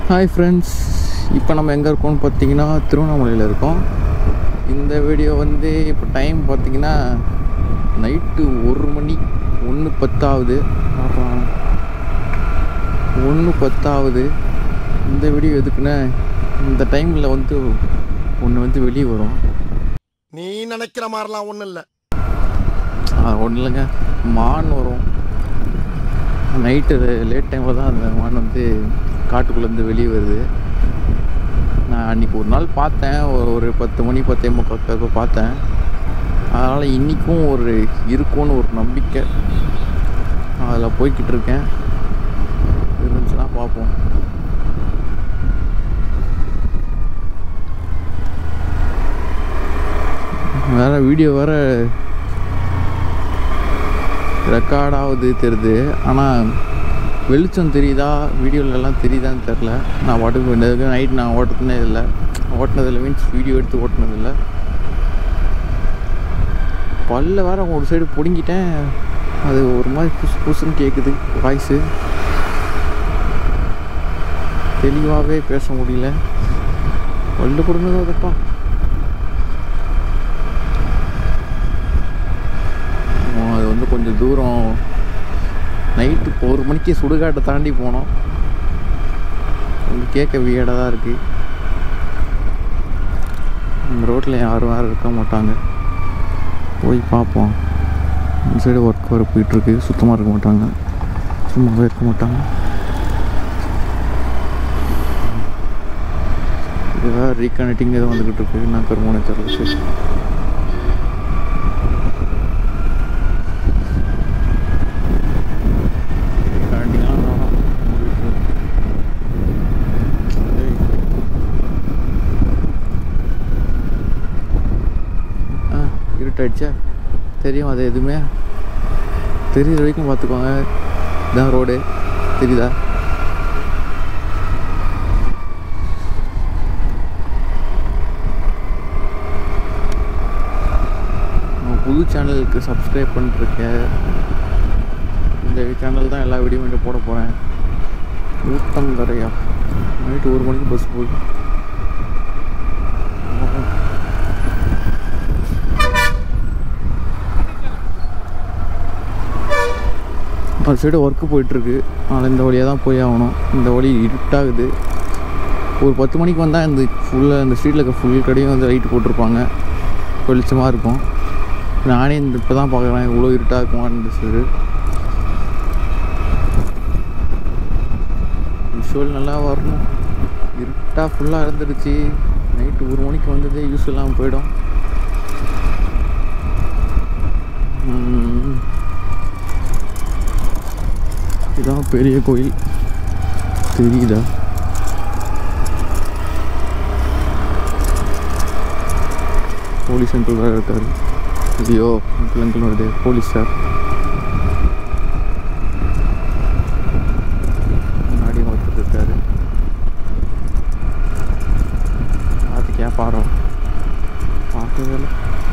Hi friends இப்போ நம்ம எங்கே இருக்கோம்னு பார்த்தீங்கன்னா திருவண்ணாமலையில் இருக்கோம் இந்த வீடியோ வந்து இப்போ டைம் பார்த்தீங்கன்னா நைட்டு ஒரு மணி ஒன்று பத்தாவது ஒன்று பத்தாவது இந்த வீடியோ எதுக்குன்னா இந்த டைமில் வந்து ஒன்று வந்து வெளியே வரும் நீ நினைக்கிற மாதிரிலாம் ஒண்ணும் இல்ல ஒன்றும் இல்லைங்க மான் வரும் நைட்டு லேட் டைமில் தான் அந்த மான் வந்து காட்டுக்குள்ளேருந்து வெளியே வருது நான் அன்றைக்கி ஒரு நாள் பார்த்தேன் ஒரு ஒரு பத்து மணி பத்தே முக்காக்க பார்த்தேன் அதனால் இன்றைக்கும் ஒரு இருக்கும்னு ஒரு நம்பிக்கை அதில் போய்கிட்டு இருக்கேன் இருந்துச்சுன்னா பார்ப்போம் வேறு வீடியோ வேறு ரெக்கார்ட் ஆகுது தெரியுது ஆனால் வெளிச்சம் தெரியுதா வீடியோலலாம் தெரியுதான்னு தெரில நான் பாட்டுக்கு வேண்டியதுக்கு நைட் நான் ஓட்டுனதே இல்லை ஓட்டினதில்லை மீன்ஸ் வீடியோ எடுத்து ஓட்டினதில்லை பல்ல வேற ஒரு சைடு பிடுங்கிட்டேன் அது ஒரு மாதிரி புசு புசுன்னு கேட்குது வாய்ஸு தெளிவாகவே பேச முடியல பல்லு பிடுங்குதோ அதப்பா அது வந்து கொஞ்சம் தூரம் நைட்டு இப்போ ஒரு மணிக்கு சுடுகாட்டை தாண்டி போனோம் கொஞ்சம் கேட்க வியடாக தான் இருக்குது இந்த ரோட்டில் யாரும் யாரும் இருக்க மாட்டாங்க போய் பார்ப்போம் இந்த சைடு ஒர்க் வர போயிட்டுருக்கு சுத்தமாக இருக்க மாட்டாங்க சும்மாவே இருக்க மாட்டாங்க இது வேறு ரீகனெக்டிங் எதுவும் வந்துக்கிட்டு இருக்கு நான் கருமோனே தெரில சரி கரண்டிங்லாம் வேணாம் மூடிட்டு. ஏய். ஆ இருட்டாயிடுச்சா தெரியும் அது எதுவுமே தெரியுற வரைக்கும் பார்த்துக்கோங்க இதான் ரோடு தெரியுதா நான் புது சேனலுக்கு சப்ஸ்கிரைப் பண்ணிருக்கேன் இந்த சேனல் தான் எல்லா வீடியோவும் போட போகிறேன் ஊட்டம் கரையா நைட்டு ஒரு மணிக்கு பஸ் போகுது ஒரு சைடு ஒர்க்கு போயிட்டுருக்கு அதனால் இந்த வழியாக தான் போய் ஆகணும் இந்த வழி இருட்டாகுது ஒரு பத்து மணிக்கு வந்தால் இந்த ஃபுல்லாக இந்த ஸ்ட்ரீட்டில் இருக்க ஃபுல் கடையும் வந்து லைட் போட்டிருப்பாங்க வெளிச்சமாக இருக்கும் நானே இந்த இப்போ தான் பார்க்குறேன் இவ்வளோ இருட்டாக இருக்குமான்னு இந்த சைடு விஷுவல் நல்லா வரணும் இருட்டாக ஃபுல்லாக இருந்துருச்சு நைட்டு ஒரு மணிக்கு வந்ததே யூஸ் இல்லாமல் போயிடும் உம். இதான் பெரிய கோயில் தெரியுதா போலீஸ் அங்கிள் வேறு இருக்காரு ஐயோ அங்கிள் அங்கிள் வருது போலீஸ் சார் முன்னாடி ஒருத்தர் இருக்காரு அதுக்கு ஏன் பாரோ பார்க்கவே இல்லை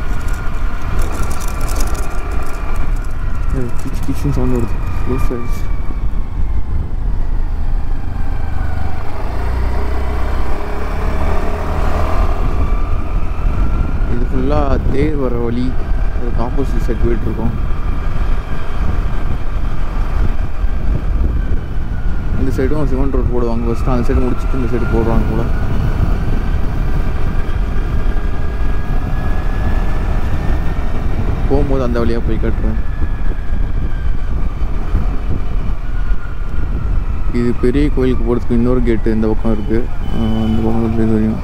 ஏய், கிச்சு கிச்சுன்னு சவுண்ட் வருது லூஸ் ஆயிடுச்சு இது ஃபுல்லாக தேர் வர வழி அதுக்கு ஆப்போசிட் சைட் போயிட்டுருக்கோம் இந்த சைடும் சிமெண்ட் ரோட் போடுவாங்க ஃபஸ்ட்டு அந்த சைடு முடிச்சுட்டு இந்த சைடு போடுவாங்க போல போகும்போது அந்த வழியாக போய் கட்டுறேன் இது பெரிய கோயிலுக்கு போகிறதுக்கு இன்னொரு கேட்டு இந்த பக்கம் இருக்குது அந்த பக்கம் போய் தெரியும்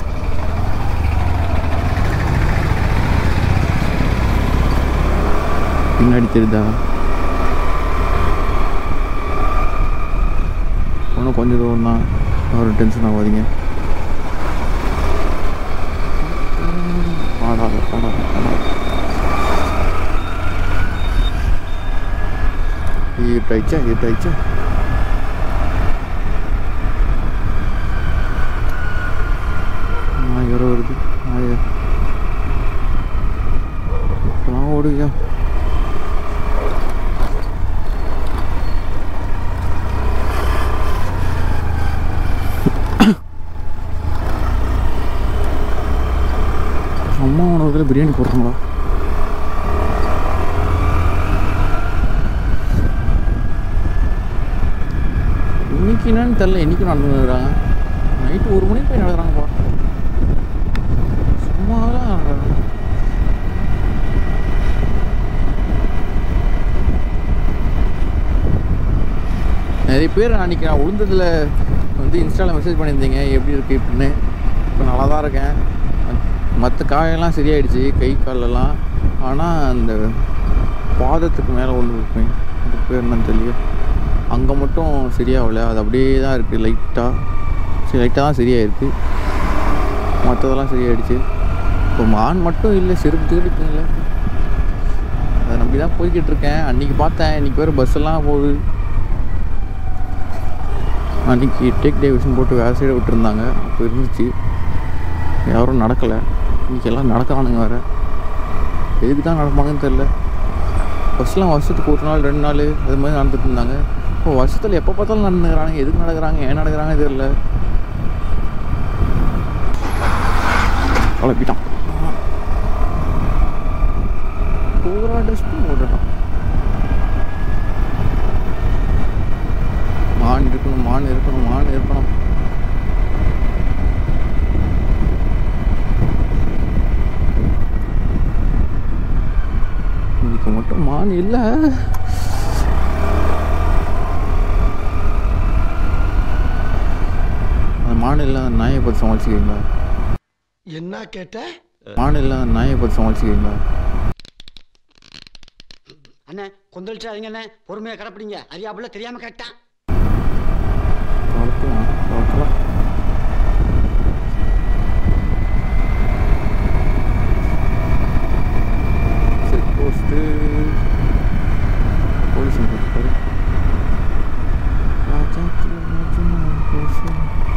பின்னாடி தெரியுதா இன்னும் கொஞ்சம் தூரம் தான் ஒரு டென்ஷன் ஆகாதீங்க பாடாத பாடாத பாடாத இருட்டாயிடுச்சா இருட்டாயிடுச்சா நாய் வர வருது நாய் இப்போலாம் ஓடுவியா என்னன்னு தெரில என்றைக்கும் நடந்துக்கிறாங்க நைட்டு ஒரு மணிக்கு போய் நடக்கிறாங்கப்பா சும்மா தான் நடக்கிறாங்க நிறைய பேர் அன்றைக்கி நான் விழுந்ததில் வந்து இன்ஸ்டாவில் மெசேஜ் பண்ணியிருந்தீங்க எப்படி இருக்குது இப்படின்னு இப்போ நல்லா தான் இருக்கேன் மற்ற காயெல்லாம் சரியாயிடுச்சு கை காலெல்லாம் ஆனால் அந்த பாதத்துக்கு மேலே ஒன்று இருப்பேன் அது பேர் என்னன்னு தெரியல அங்கே மட்டும் சரியாகல அது அப்படியே தான் இருக்குது லைட்டாக சரி லைட்டாக தான் சரியாயிருக்கு மற்றதெல்லாம் சரியாயிடுச்சு இப்போ மான் மட்டும் இல்லை செருப்பு தேடிக்குங்களே அதை நம்பி தான் போய்கிட்டு இருக்கேன் அன்றைக்கி பார்த்தேன் இன்றைக்கி வேறு பஸ் எல்லாம் போகுது அன்றைக்கி டேக் டேவிஷன் போட்டு வேறு சைடு விட்டுருந்தாங்க அப்போ இருந்துச்சு யாரும் நடக்கலை இன்றைக்கி எல்லாம் நடக்கிறானுங்க வேறு எதுக்கு தான் நடப்பாங்கன்னு தெரில ஃபஸ்ட்லாம் வருஷத்துக்கு ஒரு நாள் ரெண்டு நாள் அது மாதிரி நடந்துட்டு இருந்தாங்க இப்போ வருஷத்தில் எப்போ பார்த்தாலும் நடந்துக்கிறாங்க எதுக்கு நடக்கிறாங்க ஏன் நடக்கிறாங்க தெரியல குழப்பிட்டான் பூரா டஸ்ட்டும் ஓடட்டான் மான் இருக்கணும் மான் இருக்கணும் மான் இருக்கணும் இன்னைக்கு மட்டும் மான் இல்லை அந்த மான் இல்லை அந்த நாயை பற்றி சமாளிச்சுக்கிறீங்களா என்ன கேட்ட மான் இல்லை அந்த நாயை பற்றி சமாளிச்சுக்கிறீங்களா அண்ணே கொந்தளிச்சாதீங்க அண்ணே பொறுமையா கிடப்பிடிங்க அறியாப்புல தெரியாம கேட்டான் வளர்த்துலாம் வளர்த்தலாம் செக் போஸ்ட்டு போலீஸ் பாரு ராஜாத்தி ராஜனா போஸ்ட்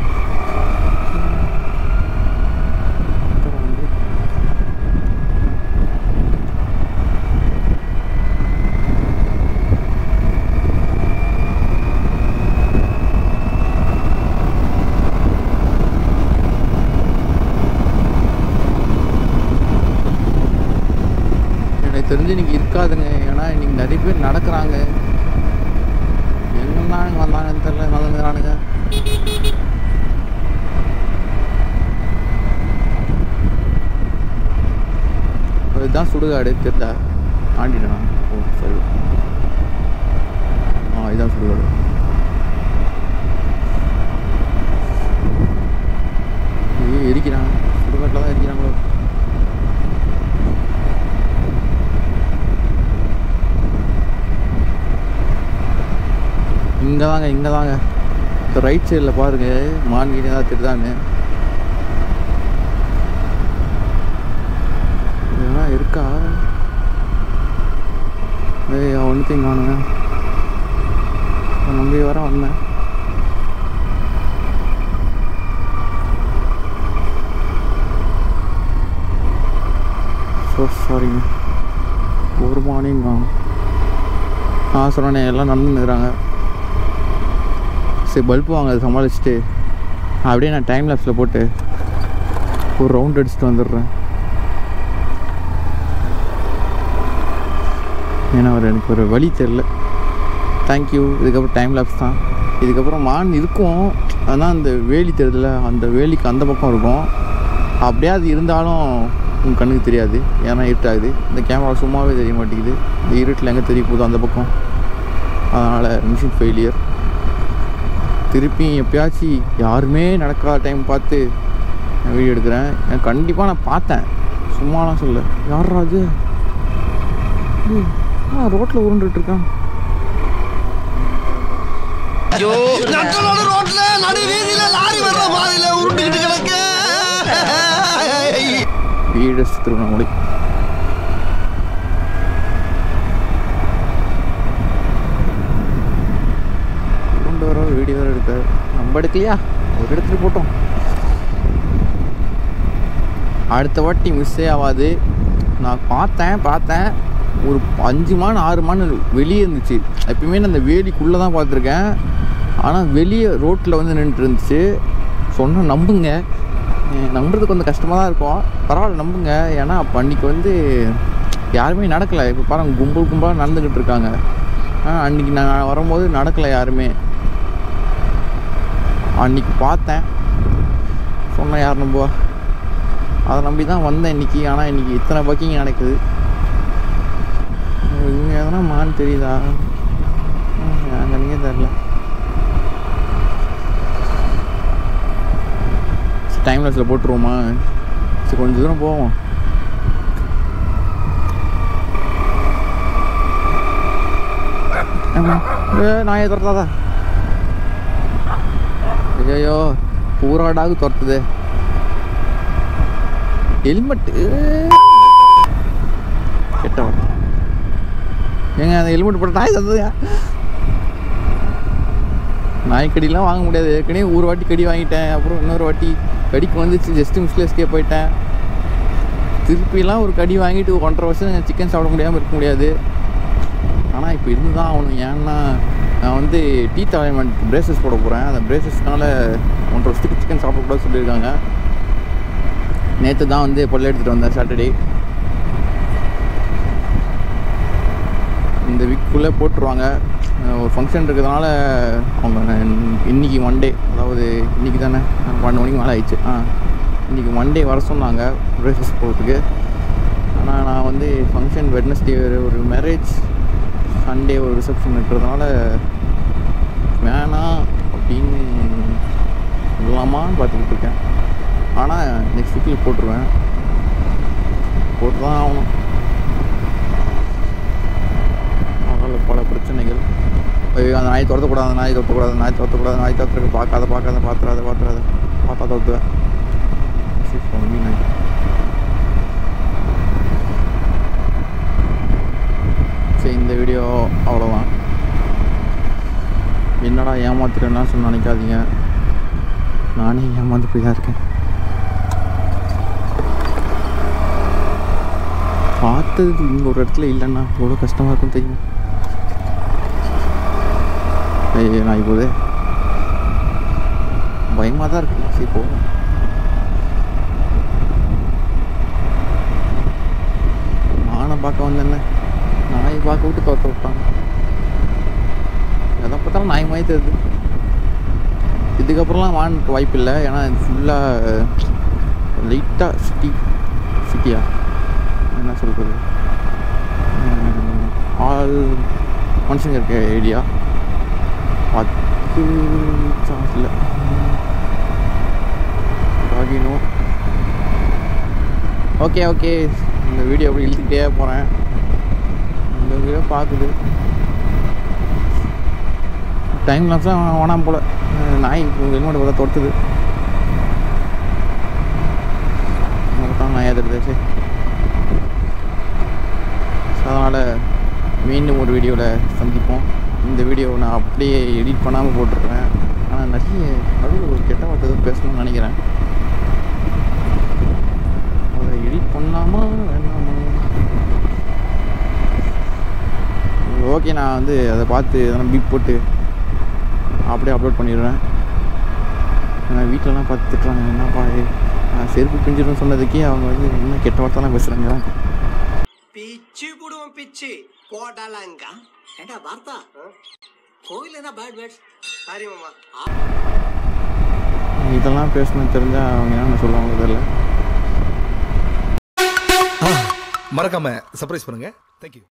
எனக்கு தெரிஞ்சு இன்னைக்கு இருக்காதுங்க ஏன்னா இன்னைக்கு நிறைய பேர் நடக்கிறாங்க எங்கெல்லாம் வந்தாங்கன்னு தெரியல நடந்துக்கிறானுங்க இதுதான் சுடுகாடு தெரிதா ஆண்டிட்டேனா ஓ சரி ஆ இதுதான் சுடுகாடு ஐயோ எரிக்கிறான் சுடுகாட்டில் தான் எரிக்கிறாங்களோ இங்கே தாங்க இங்கே தாங்க இந்த ரைட் சைடில் பாருங்க மான்கிட்ட தான் தெரியுதாங்க இதெல்லாம் இருக்கா ஏய் ஒன்றுத்தையும் காணுங்க நம்பி வர வந்தேன் ஸோ சாரிங்க ஒரு மார்னிங் நான் சொன்னேனே எல்லாம் நடந்துருக்குறாங்க சரி பல்பு வாங்க அதை சமாளிச்சுட்டு அப்படியே நான் டைம் லேப்ஸில் போட்டு ஒரு ரவுண்ட் அடிச்சுட்டு வந்துடுறேன் ஏன்னா ஒரு எனக்கு ஒரு வழி தெரில தேங்க்யூ இதுக்கப்புறம் டைம் லேப்ஸ் தான் இதுக்கப்புறம் மான் இருக்கும் ஆனால் அந்த வேலி தெரியுதுல அந்த வேலிக்கு அந்த பக்கம் இருக்கும் அப்படியே அது இருந்தாலும் உங்கள் கண்ணுக்கு தெரியாது ஏன்னா இருட்டாகுது இந்த கேமரா சும்மாவே தெரிய மாட்டேங்குது இந்த இருட்டில் எங்கே தெரிய போகுது அந்த பக்கம் அதனால் மிஷின் ஃபெயிலியர் திருப்பி எப்பயாச்சும் யாருமே நடக்காத டைம் பார்த்து நான் வீடியோ எடுக்கிறேன் எனக்கு கண்டிப்பாக நான் பார்த்தேன் சும்மாலாம் சொல்ல யாரா அது ஏய், ஆ ரோட்டில் உருண்டுட்டு இருக்கான் நட்டனோட ரோட்ல நடு வீதியில லாரி வர்ற மாதிரில உருண்டுகிட்டு கிடக்க வீடு திருவண்ணாமலை கொண்டு வர வீடியோ வேறு எடுக்க நம்ம எடுக்கலையா ஒரு எடுத்துட்டு போட்டோம் அடுத்த வாட்டி மிஸ்ஸே ஆகாது நான் பார்த்தேன் பார்த்தேன் ஒரு அஞ்சு மான் ஆறு மான் வெளியே இருந்துச்சு எப்பயுமே நான் அந்த வேலிக்குள்ளே தான் பார்த்துருக்கேன் ஆனால் வெளியே ரோட்டில் வந்து நின்றுட்டு இருந்துச்சு சொன்னால் நம்புங்க அஹ் நம்புறதுக்கு கொஞ்சம் கஷ்டமாக தான் இருக்கும் பரவாயில்ல நம்புங்க ஏன்னா அப்போ அன்றைக்கி வந்து யாருமே நடக்கலை இப்போ பாருங்க கும்பல் கும்பலாக நடந்துக்கிட்டு இருக்காங்க ஆனால் அன்றைக்கி நான் வரும்போது நடக்கலை யாருமே அன்னைக்கு பார்த்தேன் சொன்ன யார் நம்புவா அதை நம்பி தான் வந்தேன் இன்னைக்கு ஆனால் இன்னைக்கு இத்தனை பக்கிங் நடக்குது இங்கே எதனா மான் தெரியுதா அங்கே நீங்கள் தெரில டைம்லெஸில் போட்டுருவோமா சரி கொஞ்சம் தூரம் போவோம் ஆமா. ஏ நாயை துரத்தாதா ஐயோ பூரா டாக் துரத்துது ஹெல்மெட் கெட்டவன் ஏங்க அந்த ஹெல்மெட் போட்ட நாய் தந்ததுயா நாய்க்கடிலாம் வாங்க முடியாது ஏற்கனவே ஒரு வாட்டி கடி வாங்கிட்டேன் அப்புறம் இன்னொரு வாட்டி கடிக்கு வந்துச்சு ஜஸ்ட் மிஸ்ல எஸ்கேப் போயிட்டேன் திருப்பிலாம் ஒரு கடி வாங்கிட்டு ஒன்றரை வருஷம் சிக்கன் சாப்பிட முடியாமல் இருக்க முடியாது ஆனால் இப்போ இருந்து தான் ஆகணும் ஏன்னா நான் வந்து டீத் அலைன்மெண்ட் பிரேசஸ் போட போகிறேன் அந்த பிரேசஸ்னால ஒன்றரை வருஷத்துக்கு சிக்கன் சாப்பிடக்கூடாது சொல்லியிருக்காங்க நேற்று தான் வந்து பொல்ல எடுத்துகிட்டு வந்தேன் சாட்டர்டே இந்த வீக்குள்ளே போட்டுருவாங்க அஹ் ஒரு ஃபங்க்ஷன் இருக்கிறதுனால அவங்க ந- இன்னைக்கு மண்டே அதாவது இன்னைக்கு தானே அஹ் பன்னெண்டு மணிக்கு மேலே ஆயிடுச்சு ஆ இன்னைக்கு மண்டே வர சொன்னாங்க பிரேசஸ் போகிறதுக்கு ஆனால் நான் வந்து ஃபங்க்ஷன் வெட்னஸ்டே ஒரு மேரேஜ் சண்டே ஒரு ரிசப்ஷன் இருக்கிறதுனால வேணாம் அப்படின்னு இல்லாமான்னு பார்த்துக்கிட்டு இருக்கேன் ஆனால் நெக்ஸ்ட் வீக்கில் போட்டுருவேன் போட்டு தான் ஆகணும் அதனால் பல பிரச்சனைகள் ஐயோ அந்த நாய் துரத்தக்கூடாது அந்த நாய் துரத்தக்கூடாது அந்த நாய் துரத்தக்கூடாது நாய் துரத்துறதுக்கு பார்க்காத பார்க்காத பார்த்துறாத பார்த்துறாத பார்த்தா துரத்துவேன் சரி, சொன்னி நாய் சரி இந்த வீடியோ அவ்வளோதான் என்னடா ஏமாத்துறேன்னா சொல்லி நினைக்காதீங்க நானே ஏமாந்து போய் தான் இருக்கேன் பார்த்தது இங்கே ஒரு இடத்துல இல்லைன்னா எவ்வளோ கஷ்டமாக இருக்கும் தெரியும் ஏய் நான் இப்போதே பயமாக தான் இருக்கு சரி போகும் நானை பார்க்க வந்தேன்ன நாய் பார்க்க விட்டு தோற்ற விட்டாங்க எதை பார்த்தாலும் நாய் மாதிரி தெரியுது இதுக்கப்புறம்லாம் வாங்க வாய்ப்பு இல்லை ஏன்னா ஃபுல்லாக லைட்டாக சிட்டி சிட்டியா என்ன சொல்கிறது ஆல் மனுஷங்க இருக்க ஏரியா அது சான்ஸ் இல்லை ராகினோ ஓகே ஓகே இந்த வீடியோ அப்படி இழுத்துக்கிட்டே போகிறேன் இந்த வீடியோ பார்க்குது டைம் லாப்ஸாக வேணாம் போல் அஹ் நாய் ஹெல்மெட் பார்த்தா தொடுத்துது நமக்கு தான் நாய் எதிர்த்து சரி அதனால் மீண்டும் ஒரு வீடியோவில் சந்திப்போம் இந்த வீடியோவை நான் அப்படியே எடிட் பண்ணாமல் போட்டிருக்கிறேன் ஆனால் நிறைய நடுவில் ஒரு கெட்ட வார்த்தை ஏதோ பேசணும்னு நினைக்கிறேன் அதை எடிட் பண்ணலாமா வேணாமா ஓகே நான் வந்து அதை பார்த்து எதனா பீப் போட்டு அப்படியே அப்லோட் பண்ணிடுவேன் ஏன்னா வீட்டிலலாம் பார்த்து திட்டுறாங்க என்னப்பா இது, நான் செருப்பு பிஞ்சிடும் சொன்னதுக்கே அவங்க வந்து என்ன கெட்ட வார்த்தைலாம் பேசுகிறாங்க பிச்சு புடுவோம் பிச்சு போட்டாலாங்க ஏண்டா பார்த்தா கோவில் என்ன பேட் வேர்ட்ஸ் சரி மாமா இதெல்லாம் பேசணும்னு தெரிஞ்சால் அவங்க என்ன சொல்லுவாங்க தெரியல மறக்காம சர்ப்ரைஸ் பண்ணுங்க தேங்க்யூ